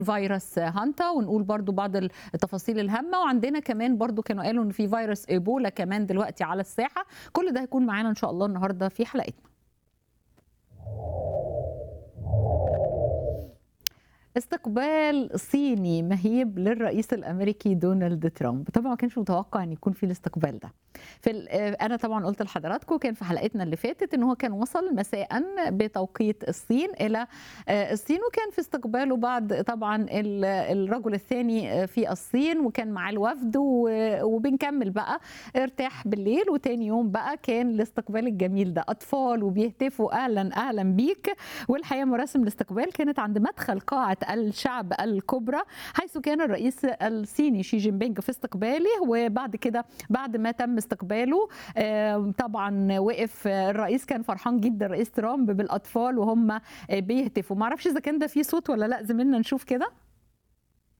فيروس هانتا ونقول برضو بعض التفاصيل الهامه وعندنا كمان برضو كانوا قالوا ان في فيروس ايبولا كمان دلوقتي على الساحه كل ده هيكون معانا ان شاء الله النهارده في حلقتنا استقبال صيني مهيب للرئيس الامريكي دونالد ترامب طبعا ما كانش متوقع ان يكون في الاستقبال ده في انا طبعا قلت لحضراتكم كان في حلقتنا اللي فاتت ان هو كان وصل مساء بتوقيت الصين الى الصين وكان في استقباله بعد طبعا الرجل الثاني في الصين وكان معاه الوفد وبنكمل بقى ارتاح بالليل وتاني يوم بقى كان الاستقبال الجميل ده اطفال وبيهتفوا اهلا اهلا بيك والحقيقه مراسم الاستقبال كانت عند مدخل قاعه الشعب الكبرى حيث كان الرئيس الصيني شي جين بينج في استقباله وبعد كده بعد ما تم استقباله طبعا وقف الرئيس كان فرحان جدا رئيس ترامب بالاطفال وهم بيهتفوا ما اعرفش اذا كان ده فيه صوت ولا لا زميلنا نشوف كده